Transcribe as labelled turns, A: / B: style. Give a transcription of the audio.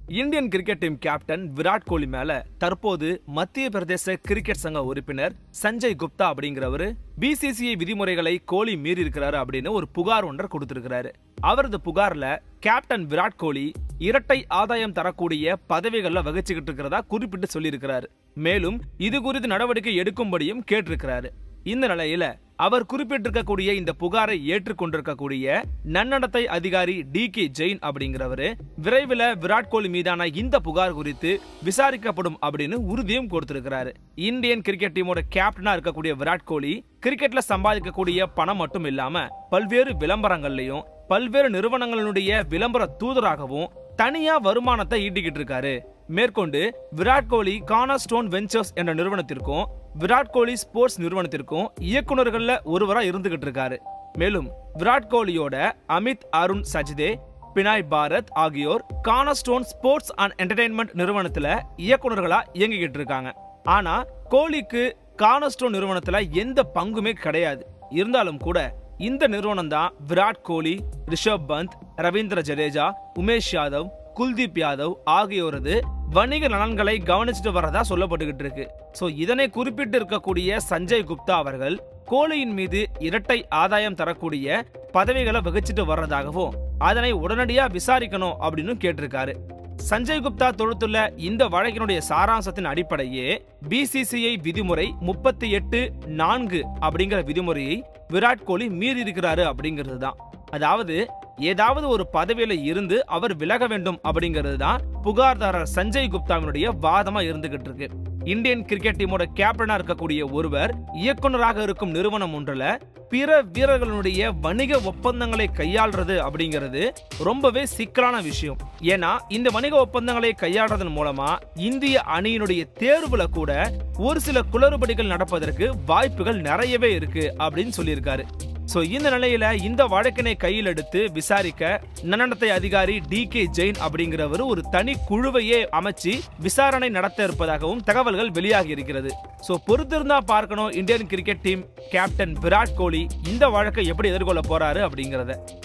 A: Indian cricket team captain Virat Kohli மேல தற்போது மத்திய பிரதேச கிரிக்கெட் சங்க உறுப்பினர் சஞ்சய் குப்தா அப்படிங்கிறவரு பிசிசிஐ விதிமுறைகளை கோலி மீறி இருக்கிறாரு அப்படின்னு ஒரு புகார் ஒன்றை கொடுத்திருக்கிறாரு அவரது புகார்ல கேப்டன் விராட் கோலி இரட்டை ஆதாயம் தரக்கூடிய பதவிகள்ல வகிச்சுக்கிட்டு இருக்கிறதா குறிப்பிட்டு சொல்லியிருக்கிறாரு மேலும் இது குறித்து நடவடிக்கை எடுக்கும்படியும் கேட்டிருக்கிறாரு இந்த நிலையில அவர் குறிப்பிட்டிருக்கக்கூடிய இந்த புகாரை ஏற்றுக்கொண்டிருக்கக்கூடிய நன்னடத்தை அதிகாரி டி கே ஜெயின் அப்படிங்கிறவரு விரைவில் விராட் கோலி மீதான இந்த புகார் குறித்து விசாரிக்கப்படும் அப்படின்னு உறுதியும் கொடுத்திருக்கிறாரு இந்தியன் கிரிக்கெட் டீமோட கேப்டனா இருக்கக்கூடிய விராட் கோலி கிரிக்கெட்ல சம்பாதிக்கக்கூடிய பணம் மட்டும் இல்லாம பல்வேறு விளம்பரங்கள்லயும் பல்வேறு நிறுவனங்களுடைய விளம்பர தூதராகவும் தனியா வருமானத்தை ஈட்டிக்கிட்டு இருக்காரு மேற்கொண்டு விராட் கோலி கானாஸ்டோன் வெஞ்சர்ஸ் என்ற நிறுவனத்திற்கும் விராட் கோலி ஸ்போர்ட்ஸ் நிறுவனத்திற்கும் இயக்குனர்கள்ல ஒருவரா இருந்துகிட்டு இருக்காரு மேலும் விராட் கோலியோட அமித் அருண் சஜிதே பினாய் பாரத் ஆகியோர் கானாஸ்டோன் ஸ்போர்ட்ஸ் அண்ட் என்டர்டைன்மெண்ட் நிறுவனத்துல இயக்குனர்களா இயங்கிக்கிட்டு இருக்காங்க ஆனா கோலிக்கு கானஸ்டோன் நிறுவனத்துல எந்த பங்குமே கிடையாது இருந்தாலும் கூட இந்த நிறுவனம் தான் விராட் கோலி ரிஷப் பந்த் ரவீந்திர ஜடேஜா உமேஷ் யாதவ் குல்தீப் யாதவ் ஆகியோரது வணிக நலன்களை கவனிச்சுட்டு வரதா சொல்லப்பட்டுகிட்டு இருக்கு சோ இதனை குறிப்பிட்டு இருக்கக்கூடிய சஞ்சய் குப்தா அவர்கள் கோலியின் மீது இரட்டை ஆதாயம் தரக்கூடிய பதவிகளை வகிச்சுட்டு வர்றதாகவும் அதனை உடனடியா விசாரிக்கணும் அப்படின்னு கேட்டிருக்காரு சஞ்சய் குப்தா தொடுத்துள்ள இந்த வழக்கினுடைய சாராம்சத்தின் அடிப்படையே பிசிசிஐ விதிமுறை முப்பத்தி எட்டு நான்கு அப்படிங்கிற விதிமுறையை விராட் கோலி மீறி இருக்கிறாரு அப்படிங்கிறது தான் அதாவது ஏதாவது ஒரு பதவியில இருந்து அவர் விலக வேண்டும் அப்படிங்கிறது தான் புகார்தாரர் சஞ்சய் குப்தாவினுடைய வாதமா இருந்துகிட்டு இருக்கு இந்தியன் கிரிக்கெட் டீமோட கேப்டனா இருக்கக்கூடிய ஒருவர் இயக்குனராக இருக்கும் நிறுவனம் ஒன்றுல பிற வீரர்களுடைய வணிக ஒப்பந்தங்களை கையாள்றது அப்படிங்கிறது ரொம்பவே சிக்கலான விஷயம் ஏன்னா இந்த வணிக ஒப்பந்தங்களை கையாள்றதன் மூலமா இந்திய அணியினுடைய தேர்வுல கூட ஒரு சில குளறுபடிகள் நடப்பதற்கு வாய்ப்புகள் நிறையவே இருக்கு அப்படின்னு சொல்லியிருக்காரு சோ இந்த நிலையில இந்த வழக்கினை கையில் எடுத்து விசாரிக்க நன்னடத்தை அதிகாரி டி கே ஜெயின் அப்படிங்கிறவர் ஒரு தனி குழுவையே அமைச்சு விசாரணை நடத்த இருப்பதாகவும் தகவல்கள் வெளியாகி இருக்கிறது சோ பொறுத்திருந்தா பார்க்கணும் Indian cricket team captain Virat Kohli இந்த வழக்கை எப்படி எதிர்கொள்ள போறாரு அப்படிங்கறத